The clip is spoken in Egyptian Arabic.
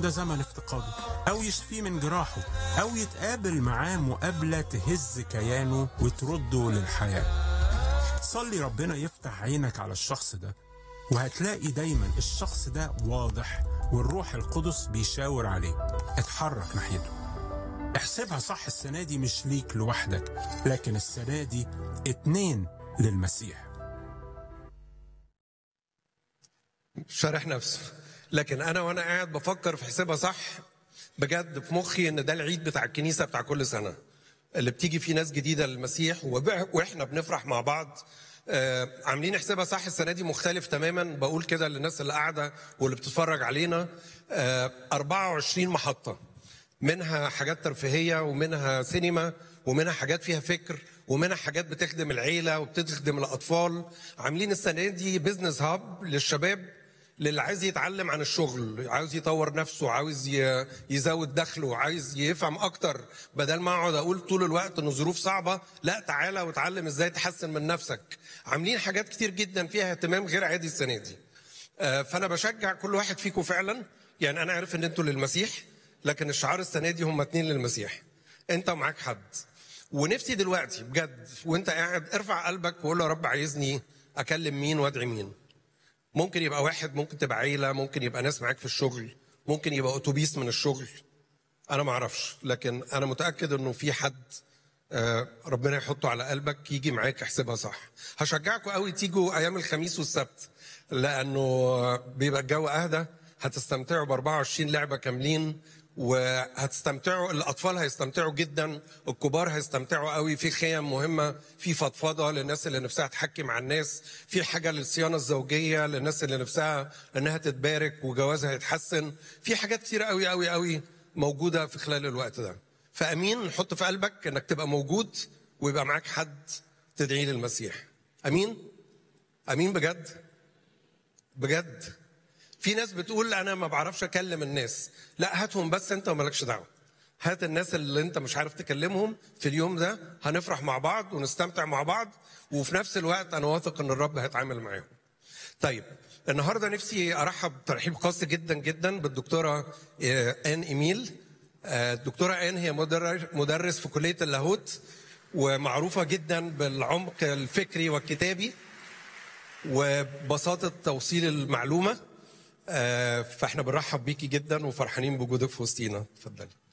ده زمن افتقاده أو يشفيه من جراحه أو يتقابل معاه مقابلة تهز كيانه وترده للحياة صلي ربنا يفتح عينك على الشخص ده وهتلاقي دايما الشخص ده واضح والروح القدس بيشاور عليه اتحرك ناحيته احسبها صح السنة دي مش ليك لوحدك لكن السنة دي اتنين للمسيح شارح نفسه لكن انا وانا قاعد بفكر في حسابها صح بجد في مخي ان ده العيد بتاع الكنيسه بتاع كل سنه اللي بتيجي فيه ناس جديده للمسيح وب- واحنا بنفرح مع بعض آه، عاملين حسابها صح السنه دي مختلف تماما بقول كده للناس اللي قاعده واللي بتتفرج علينا آه، 24 محطه منها حاجات ترفيهيه ومنها سينما ومنها حاجات فيها فكر ومنها حاجات بتخدم العيله وبتخدم الاطفال عاملين السنه دي بزنس هاب للشباب للي عايز يتعلم عن الشغل عاوز يطور نفسه عاوز ي- يزود دخله عايز يفهم اكتر بدل ما اقعد اقول طول الوقت ان الظروف صعبه لا تعالى وتعلم ازاي تحسن من نفسك عاملين حاجات كتير جدا فيها اهتمام غير عادي السنه دي آه، فانا بشجع كل واحد فيكم فعلا يعني انا عارف ان انتوا للمسيح لكن الشعار السنه دي هم اتنين للمسيح انت ومعاك حد ونفسي دلوقتي بجد وانت قاعد ارفع قلبك وقول له يا رب عايزني اكلم مين وادعي مين ممكن يبقى واحد ممكن تبقى عيله ممكن يبقى ناس معاك في الشغل ممكن يبقى اتوبيس من الشغل انا ما اعرفش لكن انا متاكد انه في حد آه، ربنا يحطه على قلبك يجي معاك احسبها صح هشجعكم قوي تيجوا ايام الخميس والسبت لانه بيبقى الجو اهدى هتستمتعوا ب 24 لعبه كاملين وهتستمتعوا الاطفال هيستمتعوا جدا الكبار هيستمتعوا قوي في خيم مهمه في فضفضه للناس اللي نفسها تحكي مع الناس في حاجه للصيانه الزوجيه للناس اللي نفسها انها تتبارك وجوازها يتحسن في حاجات كتير قوي قوي قوي موجوده في خلال الوقت ده فامين نحط في قلبك انك تبقى موجود ويبقى معاك حد تدعي للمسيح امين امين بجد بجد في ناس بتقول انا ما بعرفش اكلم الناس لا هاتهم بس انت ومالكش دعوه هات الناس اللي انت مش عارف تكلمهم في اليوم ده هنفرح مع بعض ونستمتع مع بعض وفي نفس الوقت انا واثق ان الرب هيتعامل معاهم طيب النهارده نفسي ارحب ترحيب خاص جدا جدا بالدكتوره آه، ان ايميل آه، الدكتوره ان هي مدرس مدرس في كليه اللاهوت ومعروفه جدا بالعمق الفكري والكتابي وبساطه توصيل المعلومه آه، فاحنا بنرحب بيكي جدا وفرحانين بوجودك في وسطينا اتفضلي